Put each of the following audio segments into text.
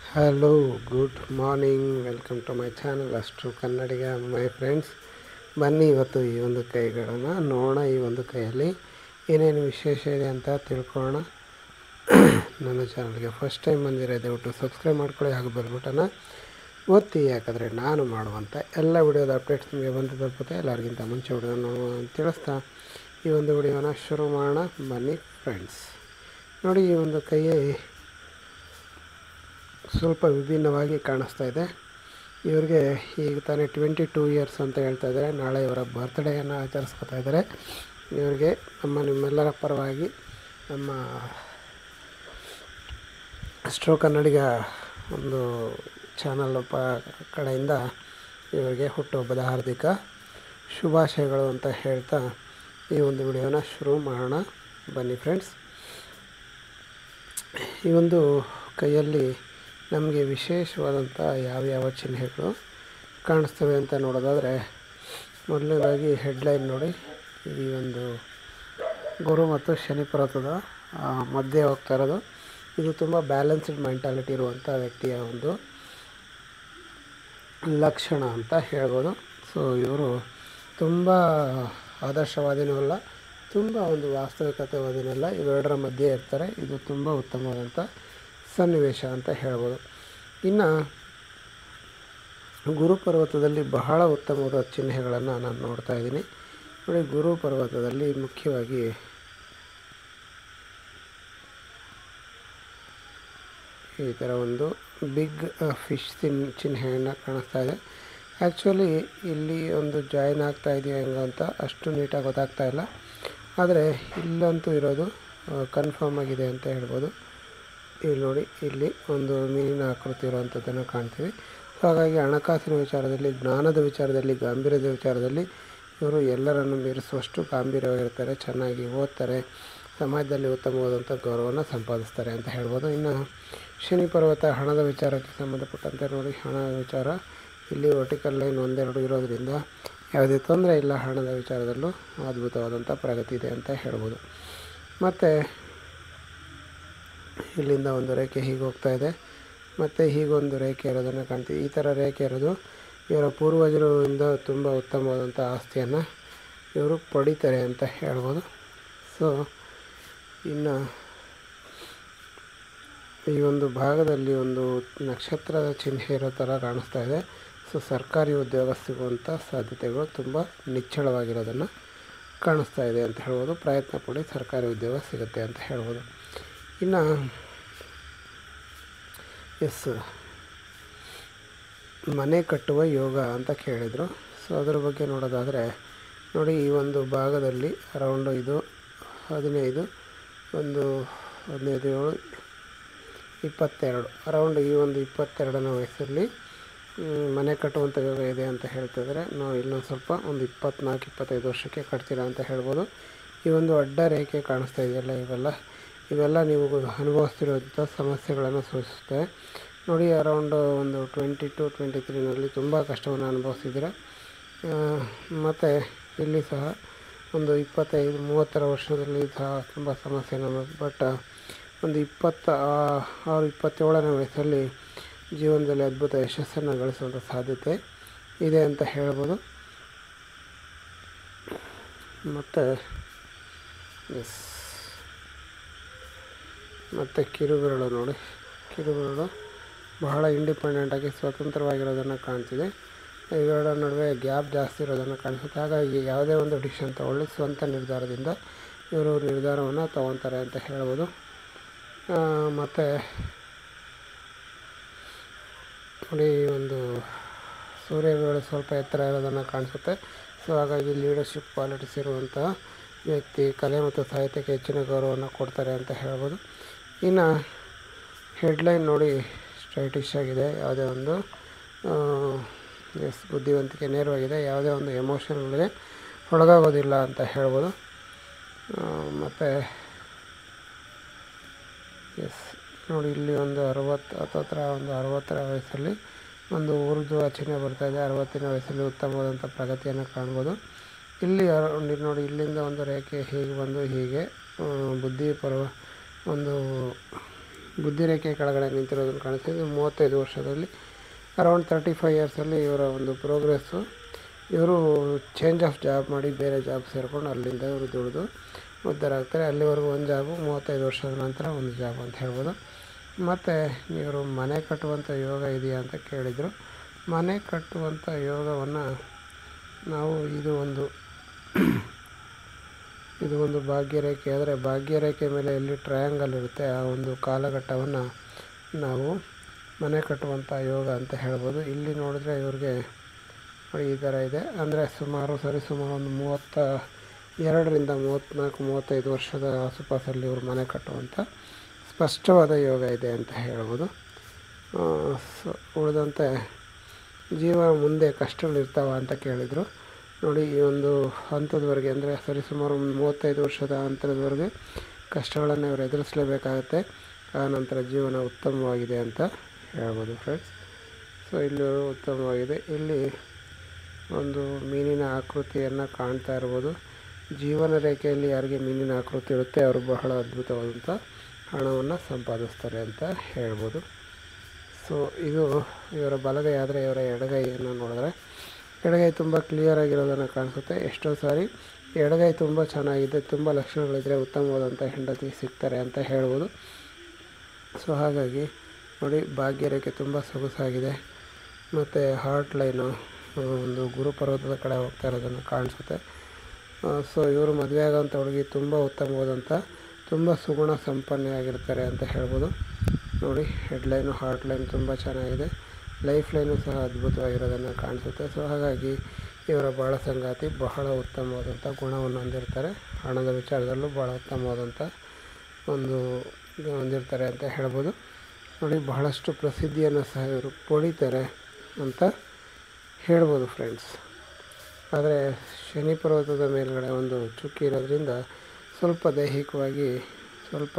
hello good morning welcome to my channel ಅಷ್ಟು Kannadiga my friends ಬನ್ನಿ ಇವತ್ತು ಈ ಒಂದು ಕೈಗಳನ್ನು ನೋಡೋಣ ಈ ಒಂದು ಕೈಯಲ್ಲಿ ಏನೇನು ವಿಶೇಷ ಇದೆ ಅಂತ ತಿಳ್ಕೊಳ್ಳೋಣ ನನ್ನ ಚಾನಲ್ಗೆ ಫಸ್ಟ್ ಟೈಮ್ ಬಂದಿರೋ ದಯವಿಟ್ಟು ಸಬ್ಸ್ಕ್ರೈಬ್ ಮಾಡ್ಕೊಳ್ಳಿ ಹಾಗೂ ಬೆಲ್ ಬಟನ್ನ ಒತ್ತಿ ಯಾಕಂದರೆ ನಾನು ಮಾಡುವಂಥ ಎಲ್ಲ ವಿಡಿಯೋದ ಅಪ್ಡೇಟ್ಸ್ ನಿಮಗೆ ಬಂದು ತಲುಪುತ್ತೆ ಎಲ್ಲರಿಗಿಂತ ಮುಂಚೆ ವಿಡಿಯೋ ನೋಡುವ ಅಂತ ತಿಳಿಸ್ತಾ ಈ ಒಂದು ವಿಡಿಯೋನ ಶುರು ಮಾಡೋಣ ಬನ್ನಿ ಫ್ರೆಂಡ್ಸ್ ನೋಡಿ ಈ ಒಂದು ಕೈ ಸ್ವಲ್ಪ ವಿಭಿನ್ನವಾಗಿ ಕಾಣಿಸ್ತಾ ಇದೆ ಇವ್ರಿಗೆ ಈಗ ತಾನೇ ಟ್ವೆಂಟಿ ಟೂ ಇಯರ್ಸ್ ಅಂತ ಹೇಳ್ತಾ ಇದ್ದಾರೆ ನಾಳೆ ಇವರ ಬರ್ತ್ಡೇಯನ್ನು ಆಚರಿಸ್ಕೊತಾ ಇದ್ದಾರೆ ಇವರಿಗೆ ನಮ್ಮ ನಿಮ್ಮೆಲ್ಲರ ಪರವಾಗಿ ನಮ್ಮ ಅಸ್ಟ್ರೋ ಕನ್ನಡಿಗ ಒಂದು ಚಾನಲ್ ಪ ಕಡೆಯಿಂದ ಇವರಿಗೆ ಹುಟ್ಟುಹಬ್ಬದ ಹಾರ್ದಿಕ ಶುಭಾಶಯಗಳು ಅಂತ ಹೇಳ್ತಾ ಈ ಒಂದು ವಿಡಿಯೋನ ಶುರು ಮಾಡೋಣ ಬನ್ನಿ ಫ್ರೆಂಡ್ಸ್ ಈ ಒಂದು ಕೈಯಲ್ಲಿ ನಮಗೆ ವಿಶೇಷವಾದಂಥ ಯಾವ್ಯಾವ ಚಿಹ್ನೆಗಳು ಕಾಣಿಸ್ತವೆ ಅಂತ ನೋಡೋದಾದರೆ ಮೊದಲನೇದಾಗಿ ಹೆಡ್ಲೈನ್ ನೋಡಿ ಈ ಒಂದು ಗುರು ಮತ್ತು ಶನಿ ಪರ್ವತದ ಆ, ಮಧ್ಯೆ ಹೋಗ್ತಾ ಇರೋದು ಇದು ತುಂಬ ಬ್ಯಾಲೆನ್ಸ್ಡ್ ಮೆಂಟಾಲಿಟಿ ಇರುವಂಥ ವ್ಯಕ್ತಿಯ ಒಂದು ಲಕ್ಷಣ ಅಂತ ಹೇಳ್ಬೋದು ಸೊ ಇವರು ತುಂಬ ಆದರ್ಶವಾದಿನೂ ಅಲ್ಲ ತುಂಬ ಒಂದು ವಾಸ್ತವಿಕತೆವಾದಿನೂ ಅಲ್ಲ ಇವೆರಡರ ಮಧ್ಯೆ ಇರ್ತಾರೆ ಇದು ತುಂಬ ಉತ್ತಮವಾದಂಥ ಸನ್ನಿವೇಶ ಅಂತ ಹೇಳ್ಬೋದು ಇನ್ನು ಗುರು ಪರ್ವತದಲ್ಲಿ ಬಹಳ ಉತ್ತಮವಾದ ಚಿಹ್ನೆಗಳನ್ನು ನಾನು ನೋಡ್ತಾ ಇದ್ದೀನಿ ನೋಡಿ ಗುರು ಪರ್ವತದಲ್ಲಿ ಮುಖ್ಯವಾಗಿ ಈ ಥರ ಒಂದು ಬಿಗ್ ಫಿಶ್ ತಿನ್ ಚಿಹ್ನೆಯನ್ನು ಕಾಣಿಸ್ತಾ ಇದೆ ಆ್ಯಕ್ಚುಲಿ ಇಲ್ಲಿ ಒಂದು ಜಾಯಿನ್ ಆಗ್ತಾ ಇದೆಯಾ ಹೆಂಗೆ ಅಂತ ಅಷ್ಟು ನೀಟಾಗಿ ಗೊತ್ತಾಗ್ತಾ ಇಲ್ಲ ಆದರೆ ಇಲ್ಲಂತೂ ಇರೋದು ಕನ್ಫರ್ಮ್ ಆಗಿದೆ ಅಂತ ಹೇಳ್ಬೋದು ಇಲ್ಲಿ ನೋಡಿ ಇಲ್ಲಿ ಒಂದು ಮೀನಿನ ಆಕೃತಿ ಇರುವಂಥದ್ದನ್ನು ಕಾಣ್ತೀವಿ ಸೊ ಹಾಗಾಗಿ ಹಣಕಾಸಿನ ವಿಚಾರದಲ್ಲಿ ಜ್ಞಾನದ ವಿಚಾರದಲ್ಲಿ ಗಾಂಭೀರ್ಯದ ವಿಚಾರದಲ್ಲಿ ಇವರು ಎಲ್ಲರನ್ನು ಮೀರಿಸುವಷ್ಟು ಗಾಂಭೀರ್ಯವಾಗಿರ್ತಾರೆ ಚೆನ್ನಾಗಿ ಓದ್ತಾರೆ ಸಮಾಜದಲ್ಲಿ ಉತ್ತಮವಾದಂಥ ಗೌರವನ ಸಂಪಾದಿಸ್ತಾರೆ ಅಂತ ಹೇಳ್ಬೋದು ಇನ್ನು ಶನಿ ಪರ್ವತ ಹಣದ ವಿಚಾರಕ್ಕೆ ಸಂಬಂಧಪಟ್ಟಂತೆ ನೋಡಿ ಹಣದ ವಿಚಾರ ಇಲ್ಲಿ ವರ್ಟಿಕಲ್ ಲೈನ್ ಒಂದೆರಡು ಇರೋದರಿಂದ ಯಾವುದೇ ತೊಂದರೆ ಇಲ್ಲ ಹಣದ ವಿಚಾರದಲ್ಲೂ ಅದ್ಭುತವಾದಂಥ ಪ್ರಗತಿ ಇದೆ ಅಂತ ಹೇಳ್ಬೋದು ಮತ್ತು ಇಲ್ಲಿಂದ ಒಂದು ರೇಖೆ ಹೀಗೆ ಹೋಗ್ತಾ ಇದೆ ಮತ್ತು ಹೀಗೊಂದು ರೇಖೆ ಇರೋದನ್ನು ಕಾಣ್ತೀವಿ ಈ ಥರ ರೇಖೆ ಇರೋದು ಇವರ ಪೂರ್ವಜರಿಂದ ತುಂಬ ಉತ್ತಮವಾದಂಥ ಆಸ್ತಿಯನ್ನು ಇವರು ಪಡಿತಾರೆ ಅಂತ ಹೇಳ್ಬೋದು ಸೊ ಇನ್ನು ಈ ಒಂದು ಭಾಗದಲ್ಲಿ ಒಂದು ನಕ್ಷತ್ರದ ಚಿಹ್ನೆ ಇರೋ ಥರ ಕಾಣಿಸ್ತಾ ಇದೆ ಸೊ ಸರ್ಕಾರಿ ಉದ್ಯೋಗ ಸಿಗುವಂಥ ಸಾಧ್ಯತೆಗಳು ತುಂಬ ನಿಚ್ಚಳವಾಗಿರೋದನ್ನು ಕಾಣಿಸ್ತಾ ಇದೆ ಅಂತ ಹೇಳ್ಬೋದು ಪ್ರಯತ್ನ ಪಡಿ ಸರ್ಕಾರಿ ಉದ್ಯೋಗ ಸಿಗುತ್ತೆ ಅಂತ ಹೇಳ್ಬೋದು ಇನ್ನು ಎಸ್ ಮನೆ ಕಟ್ಟುವ ಯೋಗ ಅಂತ ಕೇಳಿದರು ಸೊ ಅದರ ಬಗ್ಗೆ ನೋಡೋದಾದರೆ ನೋಡಿ ಈ ಒಂದು ಭಾಗದಲ್ಲಿ ಅರೌಂಡು ಇದು ಹದಿನೈದು ಒಂದು ಹದಿನೈದು ಏಳು ಇಪ್ಪತ್ತೆರಡು ಅರೌಂಡ್ ಈ ಒಂದು ಇಪ್ಪತ್ತೆರಡನೇ ವಯಸ್ಸಲ್ಲಿ ಮ್, ಮನೆ ಕಟ್ಟುವಂಥ ಯೋಗ ಇದೆ ಅಂತ ಹೇಳ್ತಿದ್ರೆ ನಾವು ಇಲ್ಲೊಂದು ಸ್ವಲ್ಪ ಒಂದು ಇಪ್ಪತ್ನಾಲ್ಕು ಇಪ್ಪತ್ತೈದು ವರ್ಷಕ್ಕೆ ಕಟ್ತೀರಾ ಅಂತ ಹೇಳ್ಬೋದು ಈ ಒಂದು ಅಡ್ಡ ರೇಖೆ ಕಾಣಿಸ್ತಾ ಇದೆಯಲ್ಲ ಇವೆಲ್ಲ ಇವೆಲ್ಲ ನೀವು ಅನುಭವಿಸ್ತಿರುವಂಥ ಸಮಸ್ಯೆಗಳನ್ನು ಸೂಚಿಸುತ್ತವೆ ನೋಡಿ ಅರೌಂಡ್ ಒಂದು ಟ್ವೆಂಟಿ ಟು ಟ್ವೆಂಟಿ ತ್ರೀನಲ್ಲಿ ತುಂಬ ಕಷ್ಟವನ್ನು ಅನುಭವಿಸಿದ್ದೀರ ಮತ್ತು ಇಲ್ಲಿ ಸಹ ಒಂದು ಇಪ್ಪತ್ತೈದು ಮೂವತ್ತರ ವರ್ಷದಲ್ಲಿ ಸಹ ತುಂಬ ಸಮಸ್ಯೆಯನ್ನು ಬಟ್ ಒಂದು ಇಪ್ಪತ್ತ ಆ- ಆರು ಇಪ್ಪತ್ತೇಳನೇ ವಯಸ್ಸಲ್ಲಿ ಜೀವನದಲ್ಲಿ ಅದ್ಭುತ ಯಶಸ್ಸನ್ನು ಗಳಿಸುವಂಥ ಸಾಧ್ಯತೆ ಇದೆ ಅಂತ ಹೇಳ್ಬೋದು ಮತ್ತು ಎಸ್ ಮತ್ತು ಕಿರುಬೆರಳು ನೋಡಿ ಕಿರುಬೆರಳು ಬಹಳ ಇಂಡಿಪೆಂಡೆಂಟಾಗಿ ಸ್ವತಂತ್ರವಾಗಿರೋದನ್ನು ಕಾಣ್ತಿದೆ ಇವೆರಡರ ನಡುವೆ ಗ್ಯಾಪ್ ಜಾಸ್ತಿ ಇರೋದನ್ನು ಕಾಣಿಸುತ್ತೆ ಹಾಗಾಗಿ ಯಾವುದೇ ಒಂದು ಡಿಸಿಷನ್ ತಗೊಳ್ಳಿ ಸ್ವಂತ ನಿರ್ಧಾರದಿಂದ ಇವರು ನಿರ್ಧಾರವನ್ನು ತಗೊತಾರೆ ಅಂತ ಹೇಳ್ಬೋದು ಮತ್ತು ನೋಡಿ ಈ ಒಂದು ಸೂರ್ಯಗಳು ಸ್ವಲ್ಪ ಎತ್ತರ ಇರೋದನ್ನು ಕಾಣಿಸುತ್ತೆ ಸೊ ಹಾಗಾಗಿ ಲೀಡರ್ಶಿಪ್ ಕ್ವಾಲಿಟೀಸ್ ಇರುವಂತಹ ವ್ಯಕ್ತಿ ಕಲೆ ಮತ್ತು ಸಾಹಿತ್ಯಕ್ಕೆ ಹೆಚ್ಚಿನ ಗೌರವವನ್ನು ಕೊಡ್ತಾರೆ ಅಂತ ಹೇಳ್ಬೋದು ಇನ್ನು ಹೆಡ್ಲೈನ್ ನೋಡಿ ಸ್ಟ್ರೈಟಿಶ್ ಆಗಿದೆ ಯಾವುದೇ ಒಂದು ಎಸ್ ಬುದ್ಧಿವಂತಿಕೆ ನೇರವಾಗಿದೆ ಯಾವುದೇ ಒಂದು ಎಮೋಷನ್ಗಳಿಗೆ ಒಳಗಾಗೋದಿಲ್ಲ ಅಂತ ಹೇಳ್ಬೋದು ಮತ್ತು ಎಸ್ ನೋಡಿ ಇಲ್ಲಿ ಒಂದು ಅರವತ್ತು ಹತ್ತತ್ರ ಒಂದು ಅರವತ್ತರ ವಯಸ್ಸಲ್ಲಿ ಒಂದು ಉರ್ದು ಚಿಹ್ನೆ ಬರ್ತಾಯಿದೆ ಅರವತ್ತನೇ ವಯಸ್ಸಲ್ಲಿ ಉತ್ತಮವಾದಂಥ ಪ್ರಗತಿಯನ್ನು ಕಾಣ್ಬೋದು ಇಲ್ಲಿ ಅರೌಂಡ್ ಇಲ್ಲಿ ನೋಡಿ ಇಲ್ಲಿಂದ ಒಂದು ರೇಖೆ ಹೀಗೆ ಬಂದು ಹೀಗೆ ಆ, ಬುದ್ಧಿ ಪರ್ವ ಒಂದು ಬುದ್ಧಿರೇಖೆ ಕೆಳಗಡೆ ನಿಂತಿರೋದನ್ನು ಕಾಣಿಸ್ತಿದೆ ಮೂವತ್ತೈದು ವರ್ಷದಲ್ಲಿ ಅರೌಂಡ್ ತರ್ಟಿ ಫೈವ್ ಇಯರ್ಸಲ್ಲಿ ಇವರ ಒಂದು ಪ್ರೋಗ್ರೆಸ್ಸು ಇವರು ಚೇಂಜ್ ಆಫ್ ಜಾಬ್ ಮಾಡಿ ಬೇರೆ ಜಾಬ್ ಸೇರಿಕೊಂಡು ಅಲ್ಲಿಂದ ಇವರು ದುಡಿದು ಉದ್ಧಾರ ಆಗ್ತಾರೆ ಅಲ್ಲಿವರೆಗೂ ಒಂದು ಜಾಬು ಮೂವತ್ತೈದು ವರ್ಷದ ನಂತರ ಒಂದು ಜಾಬ್ ಅಂತ ಹೇಳ್ಬೋದು ಮತ್ತು ಇವರು ಮನೆ ಕಟ್ಟುವಂಥ ಯೋಗ ಇದೆಯಾ ಅಂತ ಕೇಳಿದರು ಮನೆ ಕಟ್ಟುವಂಥ ಯೋಗವನ್ನು ನಾವು ಇದು ಒಂದು ಇದು ಒಂದು ಭಾಗ್ಯರೇಖೆ ಆದರೆ ಭಾಗ್ಯರೇಖೆ ಮೇಲೆ ಎಲ್ಲಿ ಟ್ರಯಾಂಗಲ್ ಇರುತ್ತೆ ಆ ಒಂದು ಕಾಲಘಟ್ಟವನ್ನು ನಾವು ಮನೆ ಕಟ್ಟುವಂಥ ಯೋಗ ಅಂತ ಹೇಳ್ಬೋದು ಇಲ್ಲಿ ನೋಡಿದ್ರೆ ಇವ್ರಿಗೆ ನೋಡಿ ಈ ಥರ ಇದೆ ಅಂದರೆ ಸುಮಾರು ಸರಿ ಸುಮಾರು ಒಂದು ಮೂವತ್ತ ಎರಡರಿಂದ ಮೂವತ್ತ್ನಾಲ್ಕು ಮೂವತ್ತೈದು ವರ್ಷದ ಆಸುಪಾಸಲ್ಲಿ ಇವರು ಮನೆ ಕಟ್ಟುವಂಥ ಸ್ಪಷ್ಟವಾದ ಯೋಗ ಇದೆ ಅಂತ ಹೇಳ್ಬೋದು ಆ, ಸೊ ಉಳಿದಂತೆ ಜೀವ ಮುಂದೆ ಕಷ್ಟಗಳಿರ್ತಾವ ಅಂತ ಕೇಳಿದರು ನೋಡಿ ಈ ಒಂದು ಹಂತದವರೆಗೆ ಅಂದರೆ ಸರಿಸುಮಾರು ಒಂದು ಮೂವತ್ತೈದು ವರ್ಷದ ಹಂತದವರೆಗೆ ಕಷ್ಟಗಳನ್ನು ಇವರು ಎದುರಿಸಲೇಬೇಕಾಗತ್ತೆ ಆ ನಂತರ ಜೀವನ ಉತ್ತಮವಾಗಿದೆ ಅಂತ ಹೇಳ್ಬೋದು ಫ್ರೆಂಡ್ಸ್ ಸೊ ಇಲ್ಲಿ ಉತ್ತಮವಾಗಿದೆ ಇಲ್ಲಿ ಒಂದು ಮೀನಿನ ಆಕೃತಿಯನ್ನು ಕಾಣ್ತಾ ಇರ್ಬೋದು ಜೀವನ ರೇಖೆಯಲ್ಲಿ ಯಾರಿಗೆ ಮೀನಿನ ಆಕೃತಿ ಇರುತ್ತೆ ಅವರು ಬಹಳ ಅದ್ಭುತವಾದಂಥ ಹಣವನ್ನು ಸಂಪಾದಿಸ್ತಾರೆ ಅಂತ ಹೇಳ್ಬೋದು ಸೊ ಇದು ಇವರ ಬಲಗೈ ಆದರೆ ಇವರ ಎಡಗೈಯನ್ನು ನೋಡಿದ್ರೆ ಎಡಗೈ ತುಂಬ ಕ್ಲಿಯರ್ ಆಗಿರೋದನ್ನು ಕಾಣಿಸುತ್ತೆ ಎಷ್ಟೋ ಸಾರಿ ಎಡಗೈ ತುಂಬ ಚೆನ್ನಾಗಿದೆ ತುಂಬ ಲಕ್ಷಣಗಳಿದ್ದರೆ ಉತ್ತಮವಾದಂಥ ಹೆಂಡತಿ ಸಿಗ್ತಾರೆ ಅಂತ ಹೇಳ್ಬೋದು ಸೊ ಹಾಗಾಗಿ ನೋಡಿ ಭಾಗ್ಯರೇಖೆ ತುಂಬ ಸೊಗಸಾಗಿದೆ ಮತ್ತು ಹಾರ್ಟ್ ಲೈನು ಒಂದು ಗುರುಪರ್ವತದ ಕಡೆ ಹೋಗ್ತಾ ಇರೋದನ್ನು ಕಾಣಿಸುತ್ತೆ ಸೊ ಇವರು ಮದುವೆ ಆಗೋಂಥ ಹುಡುಗಿ ತುಂಬ ಉತ್ತಮವಾದಂಥ ತುಂಬ ಸುಗುಣ ಸಂಪನ್ನೆಯಾಗಿರ್ತಾರೆ ಅಂತ ಹೇಳ್ಬೋದು ನೋಡಿ ಹೆಡ್ಲೈನು ಹಾರ್ಟ್ ಲೈನ್ ತುಂಬ ಚೆನ್ನಾಗಿದೆ ಲೈಫ್ ಲೈನು ಸಹ ಅದ್ಭುತವಾಗಿರೋದನ್ನು ಕಾಣಿಸುತ್ತೆ ಸೊ ಹಾಗಾಗಿ ಇವರ ಬಾಳ ಸಂಗಾತಿ ಬಹಳ ಉತ್ತಮವಾದಂಥ ಗುಣವನ್ನು ಹೊಂದಿರ್ತಾರೆ ಹಣದ ವಿಚಾರದಲ್ಲೂ ಭಾಳ ಉತ್ತಮವಾದಂಥ ಒಂದು ಇದು ಹೊಂದಿರ್ತಾರೆ ಅಂತ ಹೇಳ್ಬೋದು ನೋಡಿ ಬಹಳಷ್ಟು ಪ್ರಸಿದ್ಧಿಯನ್ನು ಸಹ ಇವರು ಪಡೀತಾರೆ ಅಂತ ಹೇಳ್ಬೋದು ಫ್ರೆಂಡ್ಸ್ ಆದರೆ ಶನಿ ಪರ್ವತದ ಮೇಲ್ಗಡೆ ಒಂದು ಚುಕ್ಕಿ ಇರೋದ್ರಿಂದ ಸ್ವಲ್ಪ ದೈಹಿಕವಾಗಿ ಸ್ವಲ್ಪ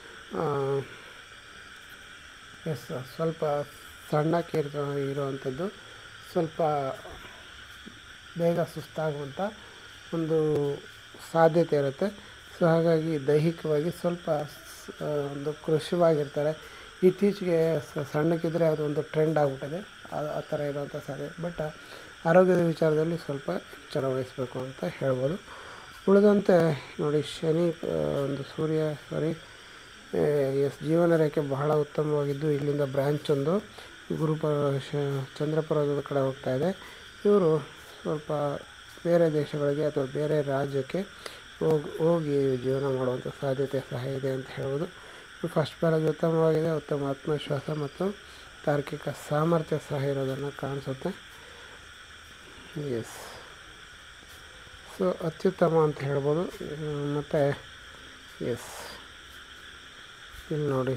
ಎಸ್ ಸ್ವಲ್ಪ ಸಣ್ಣಕ್ಕೆ ಇರೋ ಇರುವಂಥದ್ದು ಸ್ವಲ್ಪ ಬೇಗ ಸುಸ್ತಾಗುವಂಥ ಒಂದು ಸಾಧ್ಯತೆ ಇರುತ್ತೆ ಸೊ ಹಾಗಾಗಿ ದೈಹಿಕವಾಗಿ ಸ್ವಲ್ಪ ಸ್- ಆ, ಒಂದು ಕೃಷಿವಾಗಿರ್ತಾರೆ ಇತ್ತೀಚೆಗೆ ಸ- ಸಣ್ಣಕ್ಕಿದ್ರೆ ಅದು ಒಂದು ಟ್ರೆಂಡ್ ಆಗಿಬಿಟ್ಟಿದೆ ಆ- ಆ ಥರ ಇರುವಂಥ ಸಾಧ್ಯತೆ ಬಟ್ ಆರೋಗ್ಯದ ವಿಚಾರದಲ್ಲಿ ಸ್ವಲ್ಪ ಎಚ್ಚರ ವಹಿಸಬೇಕು ಅಂತ ಹೇಳ್ಬೋದು ಉಳಿದಂತೆ ನೋಡಿ ಶನಿ ಆ, ಒಂದು ಸೂರ್ಯ ಸಾರಿ ಎಸ್ ಜೀವನ ರೇಖೆ ಬಹಳ ಉತ್ತಮವಾಗಿದ್ದು ಇಲ್ಲಿಂದ ಬ್ರ್ಯಾಂಚ್ ಒಂದು ಗುರುಪ ಶ ಚಂದ್ರಪರ್ವತದ ಕಡೆ ಹೋಗ್ತಾ ಇದೆ ಇವರು ಸ್ವಲ್ಪ ಬೇರೆ ದೇಶಗಳಿಗೆ ಅಥವಾ ಬೇರೆ ರಾಜ್ಯಕ್ಕೆ ಹೋಗಿ ಹೋಗಿ ಜೀವನ ಮಾಡುವಂಥ ಸಾಧ್ಯತೆ ಸಹ ಇದೆ ಅಂತ ಹೇಳ್ಬೋದು ಫಸ್ಟ್ ಪ್ಯಾರಾಗಿ ಉತ್ತಮವಾಗಿದೆ ಉತ್ತಮ ಆತ್ಮವಿಶ್ವಾಸ ಮತ್ತು ತಾರ್ಕಿಕ ಸಾಮರ್ಥ್ಯ ಸಹ ಇರೋದನ್ನು ಕಾಣಿಸುತ್ತೆ ಎಸ್ ಸೊ ಅತ್ಯುತ್ತಮ ಅಂತ ಹೇಳ್ಬೋದು ಮತ್ತು ಎಸ್ ಇಲ್ಲಿ ನೋಡಿ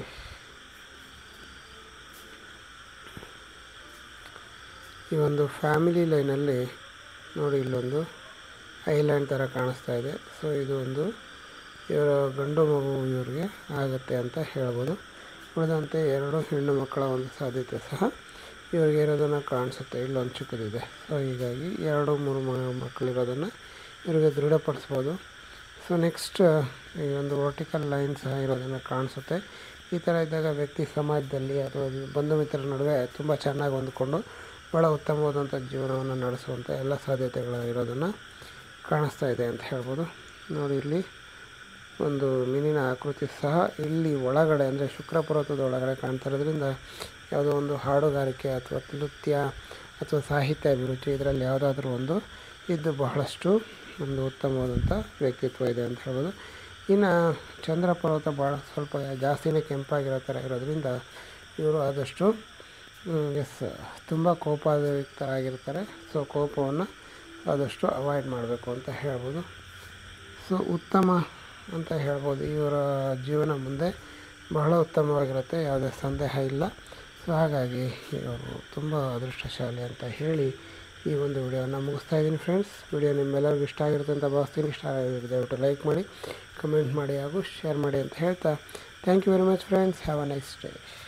ಈ ಒಂದು ಫ್ಯಾಮಿಲಿ ಲೈನಲ್ಲಿ ನೋಡಿ ಇಲ್ಲೊಂದು ಐಲ್ಯಾಂಡ್ ಥರ ಕಾಣಿಸ್ತಾ ಇದೆ ಸೊ ಇದು ಒಂದು ಇವರ ಗಂಡು ಮಗು ಇವ್ರಿಗೆ ಆಗುತ್ತೆ ಅಂತ ಹೇಳ್ಬೋದು ಉಳಿದಂತೆ ಎರಡು ಹೆಣ್ಣು ಮಕ್ಕಳ ಒಂದು ಸಾಧ್ಯತೆ ಸಹ ಇವರಿಗೆ ಇರೋದನ್ನು ಕಾಣಿಸುತ್ತೆ ಇಲ್ಲೊಂದು ಚಿಕ್ಕದಿದೆ ಸೊ ಹೀಗಾಗಿ ಎರಡು ಮೂರು ಮ- ಮಕ್ಕಳಿರೋದನ್ನು ಇವರಿಗೆ ದೃಢಪಡಿಸ್ಬೋದು ಸೊ ನೆಕ್ಸ್ಟ್ ಈ ಒಂದು ವರ್ಟಿಕಲ್ ಲೈನ್ ಸಹ ಇರೋದನ್ನು ಕಾಣಿಸುತ್ತೆ ಈ ಥರ ಇದ್ದಾಗ ವ್ಯಕ್ತಿ ಸಮಾಜದಲ್ಲಿ ಅಥವಾ ಬಂಧು ಮಿತ್ರರ ನಡುವೆ ತುಂಬ ಚೆನ್ನಾಗಿ ಹೊಂದ್ಕೊಂಡು ಭಾಳ ಉತ್ತಮವಾದಂಥ ಜೀವನವನ್ನು ನಡೆಸುವಂಥ ಎಲ್ಲ ಸಾಧ್ಯತೆಗಳು ಇರೋದನ್ನು ಕಾಣಿಸ್ತಾ ಇದೆ ಅಂತ ಹೇಳ್ಬೋದು ನೋಡಿ ಇಲ್ಲಿ ಒಂದು ಮೀನಿನ ಆಕೃತಿ ಸಹ ಇಲ್ಲಿ ಒಳಗಡೆ ಅಂದರೆ ಶುಕ್ರ ಪರ್ವತದ ಒಳಗಡೆ ಕಾಣ್ತಾ ಇರೋದ್ರಿಂದ ಯಾವುದೋ ಒಂದು ಹಾಡುಗಾರಿಕೆ ಅಥವಾ ನೃತ್ಯ ಅಥವಾ ಸಾಹಿತ್ಯ ಅಭಿರುಚಿ ಇದರಲ್ಲಿ ಯಾವುದಾದ್ರೂ ಒಂದು ಇದು ಬಹಳಷ್ಟು ಒಂದು ಉತ್ತಮವಾದಂಥ ವ್ಯಕ್ತಿತ್ವ ಇದೆ ಅಂತ ಹೇಳ್ಬೋದು ಇನ್ನು ಚಂದ್ರ ಪರ್ವತ ಭಾಳ ಸ್ವಲ್ಪ ಜಾಸ್ತಿನೇ ಕೆಂಪಾಗಿರೋ ಥರ ಇರೋದ್ರಿಂದ ಇವರು ಆದಷ್ಟು ಎಸ್ ತುಂಬ ಕೋಪಯುಕ್ತರಾಗಿರ್ತಾರೆ ಸೊ ಕೋಪವನ್ನು ಆದಷ್ಟು ಅವಾಯ್ಡ್ ಮಾಡಬೇಕು ಅಂತ ಹೇಳ್ಬೋದು ಸೊ ಉತ್ತಮ ಅಂತ ಹೇಳ್ಬೋದು ಇವರ ಜೀವನ ಮುಂದೆ ಬಹಳ ಉತ್ತಮವಾಗಿರುತ್ತೆ ಯಾವುದೇ ಸಂದೇಹ ಇಲ್ಲ ಸೊ ಹಾಗಾಗಿ ಇವರು ತುಂಬ ಅದೃಷ್ಟಶಾಲಿ ಅಂತ ಹೇಳಿ ಈ ಒಂದು ವಿಡಿಯೋನ ಮುಗಿಸ್ತಾ ಇದ್ದೀನಿ ಫ್ರೆಂಡ್ಸ್ ವಿಡಿಯೋ ನಿಮ್ಮೆಲ್ಲರಿಗೂ ಇಷ್ಟ ಆಗಿರುತ್ತೆ ಅಂತ ಭಾವಿಸ್ತೀನಿ ಇಷ್ಟ ಆಗಿದ್ರೆ ದಯವಿಟ್ಟು ಲೈಕ್ ಮಾಡಿ ಕಮೆಂಟ್ ಮಾಡಿ ಹಾಗೂ ಶೇರ್ ಮಾಡಿ ಅಂತ ಹೇಳ್ತಾ thank you very much friends have a nice day